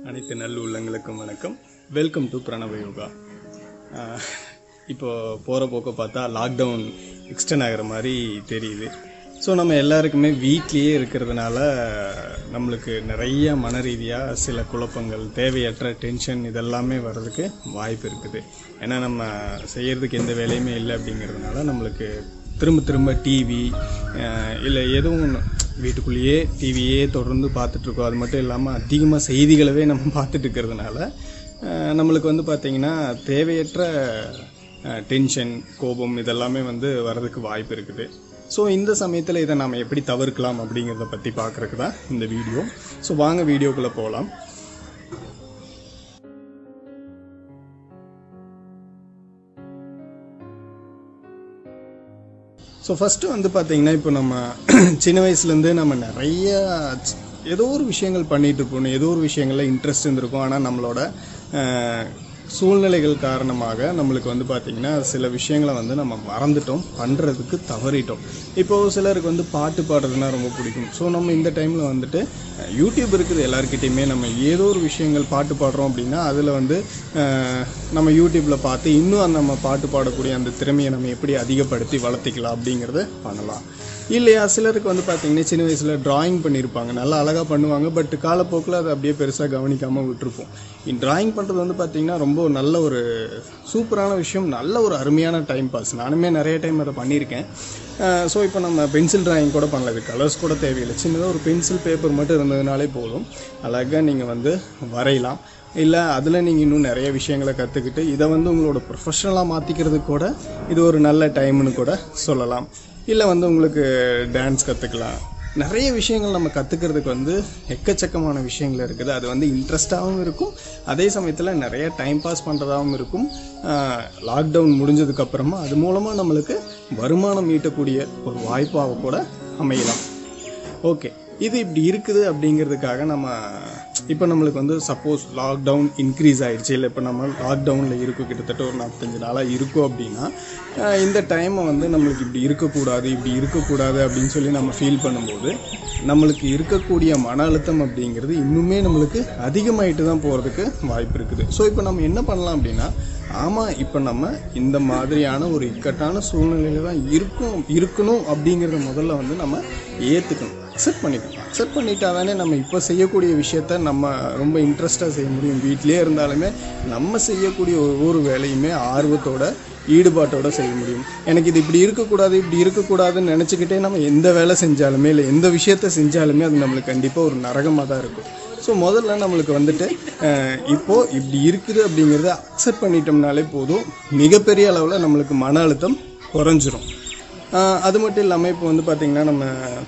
அனைத்து நல்ல உள்ளங்களுக்கும் வணக்கம் வெல்கம் டு பிரணவ யோகா ஆஹ், இப்போ போகிற போக்க பார்த்தா லாக்டவுன் எக்ஸ்டெண்ட் ஆகிற மாதிரி தெரியுது ஸோ நம்ம எல்லாருக்குமே வீட்லேயே இருக்கிறதுனால நம்மளுக்கு நிறைய மன ரீதியாக சில குழப்பங்கள் தேவையற்ற டென்ஷன் இதெல்லாமே வர்றதுக்கு வாய்ப்பு இருக்குது ஏன்னா நம்ம செய்யறதுக்கு எந்த வேலையுமே இல்லை அப்படிங்கிறதுனால நம்மளுக்கு திரும்ப திரும்ப டிவி இல்லை எதுவும் ஒண்ணு வீட்டுக்குள்ளேயே டிவியே தொடர்ந்து பார்த்துட்ருக்கோம் அது மட்டும் இல்லாமல் அதிகமாக செய்திகளவே நம்ம பார்த்துட்டு இருக்கிறதுனால அஹ், நம்மளுக்கு வந்து பார்த்திங்கன்னா தேவையற்ற டென்ஷன் கோபம் இதெல்லாமே வந்து வர்றதுக்கு வாய்ப்பு இருக்குது ஸோ இந்த சமயத்தில் இதை நாம் எப்படி தவிர்க்கலாம் அப்படிங்கிறத பற்றி பார்க்குறதுக்கு தான் இந்த வீடியோ ஸோ வாங்க வீடியோக்குள்ளே போகலாம் ஸோ ஃபஸ்ட்டு வந்து பார்த்தீங்கன்னா இப்போ நம்ம சின்ன வயசுலேருந்து நம்ம நிறைய ச்- ஏதோ ஒரு விஷயங்கள் பண்ணிட்டு இருப்போம் ஏதோ ஒரு விஷயங்களில் இன்ட்ரெஸ்ட் இருந்திருக்கும் ஆனால் நம்மளோட அஹ், சூழ்நிலைகள் காரணமாக நம்மளுக்கு வந்து பார்த்திங்கன்னா சில விஷயங்களை வந்து நம்ம மறந்துட்டோம் பண்ணுறதுக்கு தவறிட்டோம் இப்போது சிலருக்கு வந்து பாட்டு பாடுறதுனா ரொம்ப பிடிக்கும் ஸோ நம்ம இந்த டைமில் வந்துட்டு அஹ், யூடியூப் இருக்குது எல்லாருக்கிட்டையுமே நம்ம ஏதோ ஒரு விஷயங்கள் பாட்டு பாடுறோம் அப்படின்னா அதில் வந்து அஹ், நம்ம யூடியூப்பில் பார்த்து இன்னும் அந்த நம்ம பாட்டு பாடக்கூடிய அந்த திறமையை நம்ம எப்படி அதிகப்படுத்தி வளர்த்திக்கலாம் அப்படிங்கிறத பண்ணலாம் இல்லையா சிலருக்கு வந்து பார்த்தீங்கன்னா சின்ன வயசில் டிராயிங் பண்ணியிருப்பாங்க நல்லா அழகாக பண்ணுவாங்க பட் காலப்போக்கில் அதை அப்படியே பெருசாக கவனிக்காமல் விட்டுருப்போம் டிராயிங் பண்ணுறது வந்து பார்த்தீங்கன்னா ரொம்ப நல்ல ஒரு சூப்பரான விஷயம் நல்ல ஒரு அருமையான டைம் பாஸ் நானுமே நிறைய டைம் அதை பண்ணியிருக்கேன் ஸோ இப்போ நம்ம பென்சில் டிராயிங் கூட பண்ணல இது கலர்ஸ் கூட தேவையில்லை சின்னதாக ஒரு பென்சில் பேப்பர் மட்டும் இருந்ததுனாலே போதும் அழகாக நீங்கள் வந்து வரையலாம் இல்லை அதில் நீங்கள் இன்னும் நிறைய விஷயங்களை கற்றுக்கிட்டு இதை வந்து உங்களோட ப்ரொஃபஷனலாக மாற்றிக்கிறதுக்கு கூட இது ஒரு நல்ல டைம்னு கூட சொல்லலாம் இல்லை வந்து உங்களுக்கு டான்ஸ் கற்றுக்கலாம் நிறைய விஷயங்கள் நம்ம கற்றுக்கிறதுக்கு வந்து எக்கச்சக்கமான விஷயங்கள் இருக்குது அது வந்து இன்ட்ரெஸ்டாகவும் இருக்கும் அதே சமயத்தில் நிறைய டைம் பாஸ் பண்ணுறதாகவும் இருக்கும் லாக்டவுன் முடிஞ்சதுக்கப்புறமா அது மூலமாக நம்மளுக்கு வருமானம் ஈட்டக்கூடிய ஒரு வாய்ப்பாக கூட அமையலாம் ஓகே இது இப்படி இருக்குது அப்படிங்கிறதுக்காக நம்ம இப்போ நம்மளுக்கு வந்து சப்போஸ் லாக்டவுன் இன்க்ரீஸ் ஆயிடுச்சு இல்லை இப்போ நம்ம லாக்டவுனில் இருக்கும் கிட்டத்தட்ட ஒரு நாற்பத்தஞ்சு நாளாக இருக்கும் அப்படின்னா அஹ், இந்த டைமை வந்து நம்மளுக்கு இப்படி இருக்கக்கூடாது இப்படி இருக்கக்கூடாது அப்படின்னு சொல்லி நம்ம ஃபீல் பண்ணும்போது நம்மளுக்கு இருக்கக்கூடிய மன அழுத்தம் அப்படிங்கிறது இன்னுமே நம்மளுக்கு அதிகமாயிட்டு தான் போகிறதுக்கு வாய்ப்பு இருக்குது ஸோ இப்போ நம்ம என்ன பண்ணலாம் அப்படின்னா ஆமாம் இப்போ நம்ம இந்த மாதிரியான ஒரு இக்கட்டான சூழ்நிலையில தான் இருக்கும் இருக்கணும் அப்படிங்கிறத முதல்ல வந்து நம்ம ஏற்றுக்கணும் அக்செப்ட் பண்ணிக்கணும் அக்செப்ட் பண்ணிட்டா தானே நம்ம இப்போ செய்யக்கூடிய விஷயத்த நம்ம ரொம்ப இன்ட்ரெஸ்டாக செய்ய முடியும் வீட்டிலே இருந்தாலுமே நம்ம செய்யக்கூடிய ஒவ்வொரு வேலையுமே ஆர்வத்தோட ஈடுபாட்டோட செய்ய முடியும் எனக்கு இது இப்படி இருக்கக்கூடாது இப்படி இருக்கக்கூடாதுன்னு நினச்சிக்கிட்டே நம்ம எந்த வேலை செஞ்சாலுமே இல்லை எந்த விஷயத்த செஞ்சாலுமே அது நம்மளுக்கு கண்டிப்பாக ஒரு நரகமாக தான் இருக்கும் ஸோ முதல்ல நம்மளுக்கு வந்துட்டு அஹ், இப்போ இப்படி இருக்குது அப்படிங்கிறத அக்செப்ட் பண்ணிட்டோம்னாலே போதும் மிகப்பெரிய அளவில் நம்மளுக்கு மன அழுத்தம் குறைஞ்சிரும் அஹ், அது மட்டும் இல்லாமல் இப்போ வந்து பார்த்திங்கன்னா நம்ம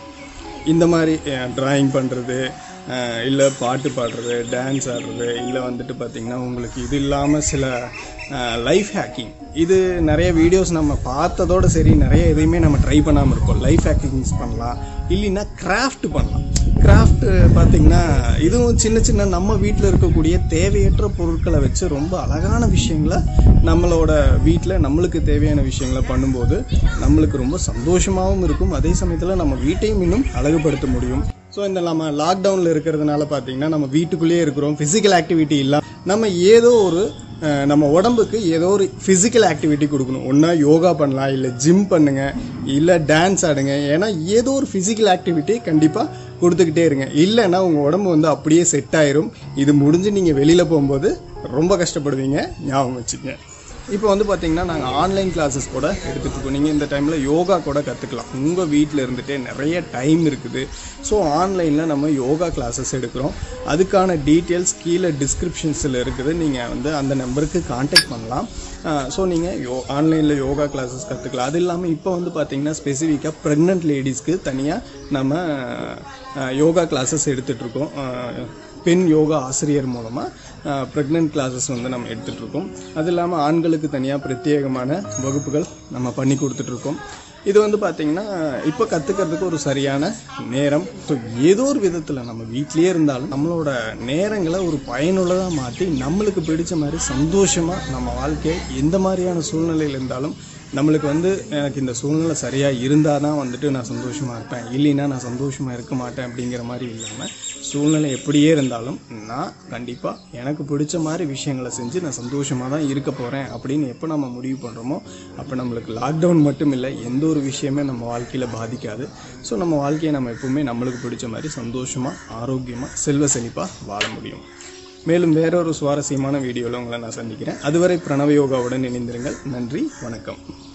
இந்த மாதிரி ட்ராயிங் பண்ணுறது இல்லை பாட்டு பாடுறது டான்ஸ் ஆடுறது இல்லை வந்துட்டு பார்த்திங்கன்னா உங்களுக்கு இது இல்லாமல் சில லைஃப் ஹேக்கிங் இது நிறைய வீடியோஸ் நம்ம பார்த்ததோட சரி நிறைய எதையுமே நம்ம ட்ரை பண்ணாமல் இருக்கோம் லைஃப் ஹேக்கிங்ஸ் பண்ணலாம் இல்லைன்னா கிராஃப்ட் பண்ணலாம் கிராஃப்ட் பார்த்திங்கன்னா இதுவும் சின்ன சின்ன நம்ம வீட்டில் இருக்கக்கூடிய தேவையற்ற பொருட்களை வச்சு ரொம்ப அழகான விஷயங்களை நம்மளோட வீட்டில் நம்மளுக்கு தேவையான விஷயங்களை பண்ணும்போது நம்மளுக்கு ரொம்ப சந்தோஷமாகவும் இருக்கும் அதே சமயத்தில் நம்ம வீட்டையும் இன்னும் அழகுபடுத்த முடியும் ஸோ இந்த நம்ம லாக்டவுனில் இருக்கிறதுனால பார்த்தீங்கன்னா நம்ம வீட்டுக்குள்ளேயே இருக்கிறோம் ஃபிசிக்கல் ஆக்டிவிட்டி இல்லாம நம்ம ஏதோ ஒரு அஹ், நம்ம உடம்புக்கு ஏதோ ஒரு ஃபிசிக்கல் ஆக்டிவிட்டி கொடுக்கணும் ஒன்றா யோகா பண்ணலாம் இல்லை ஜிம் பண்ணுங்க இல்லை டான்ஸ் ஆடுங்க ஏன்னா ஏதோ ஒரு ஃபிசிக்கல் ஆக்டிவிட்டி கண்டிப்பாக கொடுத்துக்கிட்டே இருங்க இல்லைன்னா உங்கள் உடம்பு வந்து அப்படியே செட் ஆயிரும் இது முடிஞ்சு நீங்கள் வெளியில் போகும்போது ரொம்ப கஷ்டப்படுவீங்க ஞாபகம் வச்சுக்கங்க இப்போ வந்து பார்த்தீங்கன்னா நாங்கள் ஆன்லைன் கிளாஸஸ் கூட எடுத்துகிட்டு இருக்கோம் நீங்கள் இந்த டைமில் யோகா கூட கற்றுக்கலாம் உங்கள் வீட்டில் இருந்துகிட்டே நிறைய டைம் இருக்குது ஸோ ஆன்லைனில் நம்ம யோகா கிளாஸஸ் எடுக்கிறோம் அதுக்கான டீட்டெயில்ஸ் கீழே டிஸ்கிரிப்ஷன்ஸில் இருக்குது நீங்கள் வந்து அந்த நம்பருக்கு காண்டாக்ட் பண்ணலாம் ஸோ நீங்கள் யோ ஆன்லைனில் யோகா கிளாஸஸ் கற்றுக்கலாம் அது இல்லாமல் இப்போ வந்து பார்த்தீங்கன்னா ஸ்பெசிஃபிக்காக ப்ரெக்னென்ட் லேடிஸ்க்கு தனியாக நம்ம அஹ், யோகா கிளாஸஸ் எடுத்துகிட்ருக்கோம் பெண் யோகா ஆசிரியர் மூலமாக ப்ரெக்னென்ட் கிளாஸஸ் வந்து நம்ம எடுத்துகிட்ருக்கோம் அது இல்லாமல் ஆண்களுக்கு தனியாக பிரத்யேகமான வகுப்புகள் நம்ம பண்ணி கொடுத்துட்ருக்கோம் இது வந்து பார்த்திங்கன்னா இப்போ கற்றுக்கிறதுக்கு ஒரு சரியான நேரம் ஸோ ஏதோ ஒரு விதத்தில் நம்ம வீட்டிலேயே இருந்தாலும் நம்மளோட நேரங்களை ஒரு பயனுள்ளதாக மாற்றி நம்மளுக்கு பிடிச்ச மாதிரி சந்தோஷமாக நம்ம வாழ்க்கையை எந்த மாதிரியான சூழ்நிலையில் இருந்தாலும் நம்மளுக்கு வந்து எனக்கு இந்த சூழ்நிலை சரியாக இருந்தால் தான் வந்துட்டு நான் சந்தோஷமாக இருப்பேன் இல்லைன்னா நான் சந்தோஷமாக இருக்க மாட்டேன் அப்படிங்கிற மாதிரி இல்லாமல் சூழ்நிலை எப்படியே இருந்தாலும் நான் கண்டிப்பாக எனக்கு பிடிச்ச மாதிரி விஷயங்களை செஞ்சு நான் சந்தோஷமாக தான் இருக்க போகிறேன் அப்படின்னு எப்போ நம்ம முடிவு பண்ணுறோமோ அப்போ நம்மளுக்கு லாக்டவுன் மட்டும் இல்லை எந்த ஒரு விஷயமே நம்ம வாழ்க்கையில் பாதிக்காது ஸோ நம்ம வாழ்க்கையை நம்ம எப்பவுமே நம்மளுக்கு பிடிச்ச மாதிரி சந்தோஷமாக ஆரோக்கியமாக செல்வ செழிப்பாக வாழ முடியும் மேலும் வேறொரு சுவாரஸ்யமான வீடியோவில் உங்களை நான் சந்திக்கிறேன் அதுவரை பிரணவ யோகாவுடன் இணைந்திருங்கள் நன்றி வணக்கம்